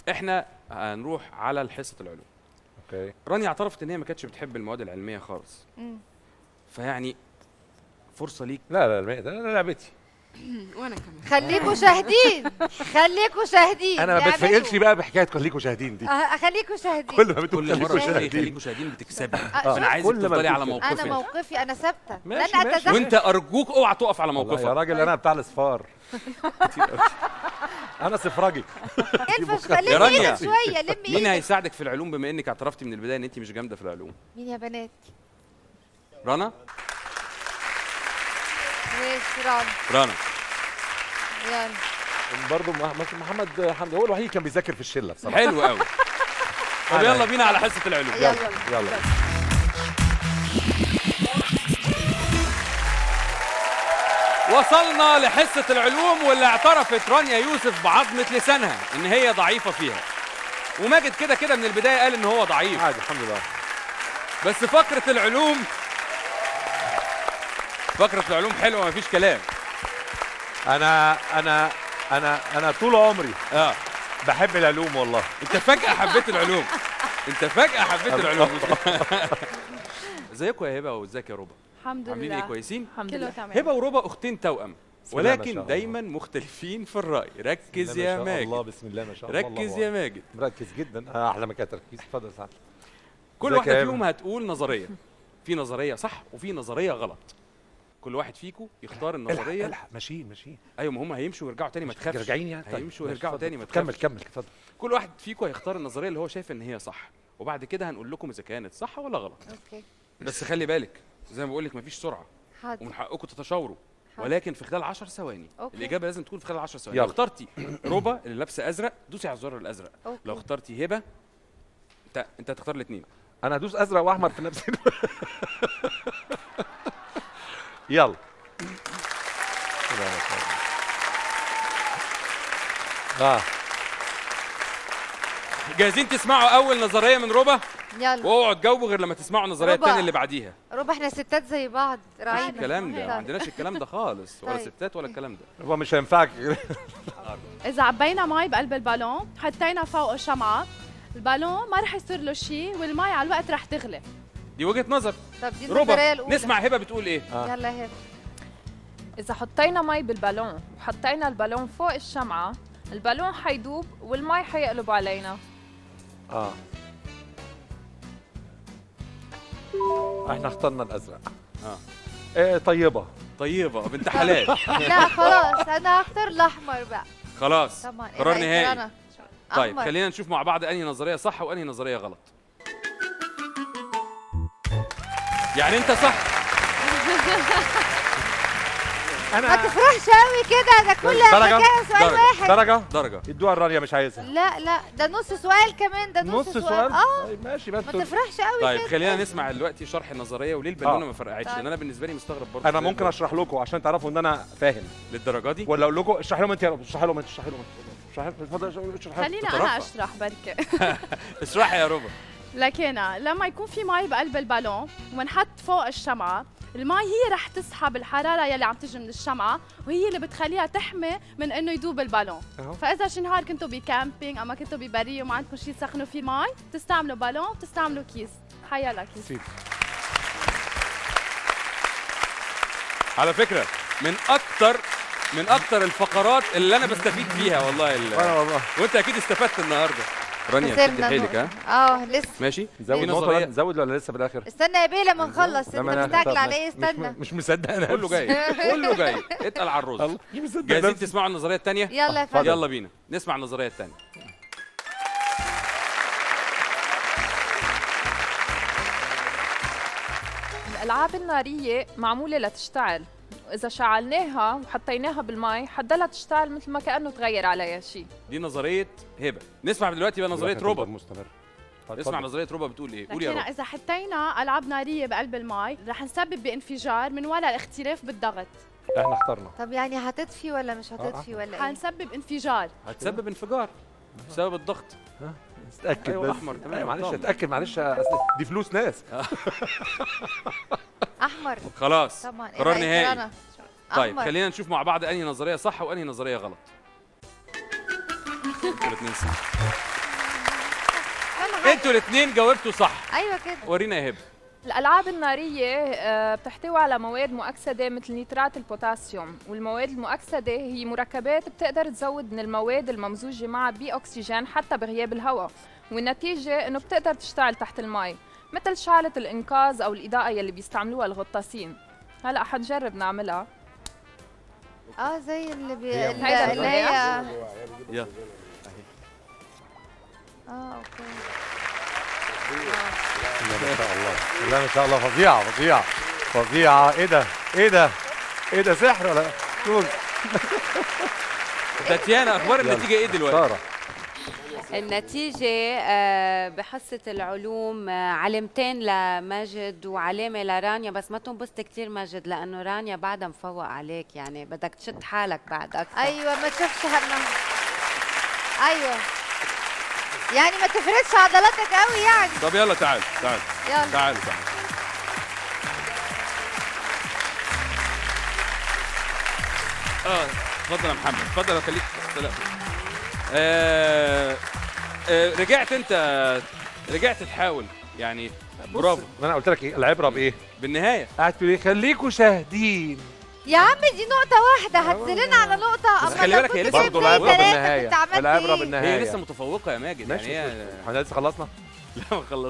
احنا هنروح على حصه العلوم اوكي رانيا اعترفت ان هي ما كانتش بتحب المواد العلميه خالص مم. فيعني فرصه ليك لا لا لا ده أنا لعبتي وانا كمان خليكوا شاهدين خليكوا شاهدين انا ما يعني بتفائلش بقى بحكايه خليكوا شاهدين دي أه، خليكوا شاهدين كل ما بتقول كل خليكوا مره تقولي شاهدين خليكوا شاهدين بتكسبي آه، انا عايزك كل ما تفضلي على بتقول موقفك انا موقفي انا ثابته ماشي، لن ماشي. اتزحزح وانت ارجوك اوعى تقف على والله يا موقفك راجل انا بتاع الاصفار انا صفراجي الفش يا لمي رانيا. ايدك شويه لمي مين ايدك هيساعدك في العلوم بما انك اعترفتي من البدايه ان انت مش جامده في العلوم مين يا بنات رنا ماشي ران رنا يلا برضه محمد حمدي هو الوحيد كان بيذاكر في الشله بصراحه حلو قوي طب يلا بينا على حصه العلوم يلا يلا وصلنا لحصة العلوم واللي اعترفت رانيا يوسف بعظمة لسانها إن هي ضعيفة فيها وماجد كده كده من البداية قال إن هو ضعيف عادي الحمد لله بس فقرة العلوم فقرة العلوم حلوة مفيش كلام انا انا انا انا طول عمري اه بحب العلوم والله انت فجأة حبيت العلوم انت فجأة حبيت العلوم ازيكم يا هبة وازيك يا ربا الحمد عاملين لله ايه كويسين الحمد كله لله تمام هبة وربا اختين توأم بسم الله ما شاء ولكن الله. دايما مختلفين في الرأي ركز بسم الله يا ما شاء الله ماجد بسم الله ما شاء الله ركز الله يا ماجد مركز جدا آه، احلى ما كان تركيز اتفضل سعد كل ازيك واحدة يا هبة؟ فيهم هتقول نظرية في نظرية صح وفي نظرية غلط كل واحد فيكم يختار النظرية الحق ماشيين ماشيين ايوه ما هم هيمشوا ويرجعوا تاني ما تخافش راجعين يعني هيمشوا ماشي، ويرجعوا اتفضل. تاني ما كمل تخافش كمل اتفضل كل واحد فيكم هيختار النظرية اللي هو شايف ان هي صح وبعد كده هنقول لكم اذا كانت صح ولا غلط اوكي بس خلي بالك زي ما بقول لك مفيش سرعة حاضر ومن حقكم تتشاوروا حاضر. ولكن في خلال 10 ثواني أوكي. الاجابه لازم تكون في خلال 10 ثواني يلا. لو اخترتي ربا اللي لابسه ازرق دوسي على الزر الازرق أوكي. لو اخترتي هبه انت انت هتختار الاثنين انا هدوس ازرق واحمر في نفس الوقت. يلا اه جاهزين تسمعوا اول نظريه من ربا يلا واوعوا تجاوبوا غير لما تسمعوا النظريه ربا. الثانيه اللي بعديها ربع احنا ستات زي بعض مفيش راعينا الكلام ده ما طيب. عندناش الكلام ده خالص ولا طيب. ستات ولا الكلام ده هو مش هينفعك اذا عبينا مي بقلب البالون حطينا فوقه شمعه البالون ما رح يصير له شيء والمي على الوقت رح تغلي دي وجهه نظر طب دي النظريه ربا الاولى نسمع هبه بتقول ايه آه. يلا هبه اذا حطينا مي بالبالون وحطينا البالون فوق الشمعة البالون حيدوب والمي حيقلب علينا اه احنا اخترنا الازرق اه ايه طيبه طيبه بنت حلال لا خلاص انا هختار الاحمر بقى خلاص طبعا قرار إيه نهائي أنا؟ طيب أحمر. خلينا نشوف مع بعض انهي نظريه صح وانهي نظريه غلط يعني انت صح ما انا تفرحش قوي كده ده كل درجة؟ حكايه سؤال درجة. واحد درجه درجه ادوها الرانيا مش عايزها لا لا ده نص سؤال كمان ده نص, نص سؤال اه طيب ماشي بس ما تفرحش قوي طيب كده. خلينا نسمع دلوقتي شرح النظريه وليه البالونه آه. ما فرقعتش طيب. لان انا بالنسبه لي مستغرب برضه انا إزاي ممكن اشرح لكم عشان تعرفوا ان انا فاهم للدرجه دي ولا اقول لكم اشرح لهم انت يا رب اشرح لهم انت اشرح لهم انت اشرح اتفضل اشرح خلينا تترفع. انا اشرح بركه اشرحي يا ربا لكن لما يكون في مي بقلب البالون ومنحط فوق الشمعة المي هي رح تسحب الحرارة يلي عم تجي من الشمعة وهي اللي بتخليها تحمي من انه يدوب البالون أهو. فاذا شي نهار كنتوا بكامبينج اما كنتوا ببرية وما عندكم شيء تسخنوا فيه مي تستعملوا بالون تستعملوا كيس حيلا كيس سيدي. على فكره من اكتر من اكتر الفقرات اللي انا بستفيد فيها والله ال... وانا والله وانت اكيد استفدت النهارده رانيا شدي كسبنا حيلك ها النقطة. اه لسه ماشي نزود في نقطه نظريه ولا- نزود ولا لسه في الاخر استنى يا بيه لما نخلص انت لا، ما أنا مستعجل هختار. على ايه مش- استنى مش مصدق انا كله جاي كله جاي اتقل على الرز الله مش مصدق جاهزين نفسي. تسمعوا النظريه الثانيه يلا يا اتفضل. فندم يلا بينا نسمع النظريه الثانيه الألعاب النارية معمولة لتشتعل وإذا شعلناها وحطيناها بالمي حدها تشتعل مثل ما كأنه تغير عليها شيء دي نظريه هبه نسمع دلوقتي بقى نظريه هتفضل ربا مستمر اسمع اتفضل. نظريه ربا بتقول ايه قول يا لكن ربا اذا حطينا العاب ناريه بقلب المي رح نسبب بانفجار من وراء الاختلاف بالضغط احنا اخترنا طب يعني هتطفي ولا مش هتطفي ولا ايه حنسبب انفجار هتسبب انفجار بسبب الضغط اتاكد أيوة، بس أحمر تمام، أيوة، معلش طبعا. اتاكد معلش أصل دي فلوس ناس احمر خلاص طبعا قرار إيه نهائي أنا؟ طيب أحمر. خلينا نشوف مع بعض انهي نظريه صح وانهي نظريه غلط انتوا الاتنين صح انتوا الاثنين جاوبتوا صح ايوه كده ورينا يا هبه الألعاب النارية آه، بتحتوي على مواد مؤكسدة مثل نيترات البوتاسيوم والمواد المؤكسدة هي مركبات بتقدر تزود من المواد الممزوجة معها بأكسجين حتى بغياب الهواء والنتيجة إنه بتقدر تشتغل تحت المي مثل شعلة الإنقاذ أو الإضاءة يلي بيستعملوها الغطاسين هلا حنجرب نعملها اه زي اللي بي... هي اللي هيدا اللي هي يلا اه اوكي ما شاء الله لا ما شاء الله فظيعه فظيعه فظيعه ايه ده ايه ده ايه ده سحر ولا شوف تاتيانا اخبار النتيجه ايه دلوقتي ساره النتيجة آه، بحصة العلوم آه، علامتين لماجد وعلامة لرانيا بس ما تنبسط كتير ماجد لأنه رانيا بعدها مفوق عليك يعني بدك تشد حالك بعد أكثر ايوه ما تشوفش هالنا ايوه يعني ما تفردش عضلاتك قوي يعني طب يلا تعال تعال يلا تعالوا تعالوا اه اتفضل يا محمد اتفضل يا خليك لا. آه آه رجعت انت رجعت تحاول يعني برافو ما انا قلت لك ايه العبره بايه بالنهايه قاعد تقول ايه خليكوا شاهدين يا عم دي نقطة واحدة هتزلنا على نقطة بس أما خلي لو بالك هي كنت لسه جايب برضه زي العبره تلاتة بالنهايه كنت عملت العبره إيه؟ بالنهايه هي لسه متفوقه يا ماجد ماشي يعني هي احنا لسه خلصنا لا ما خلص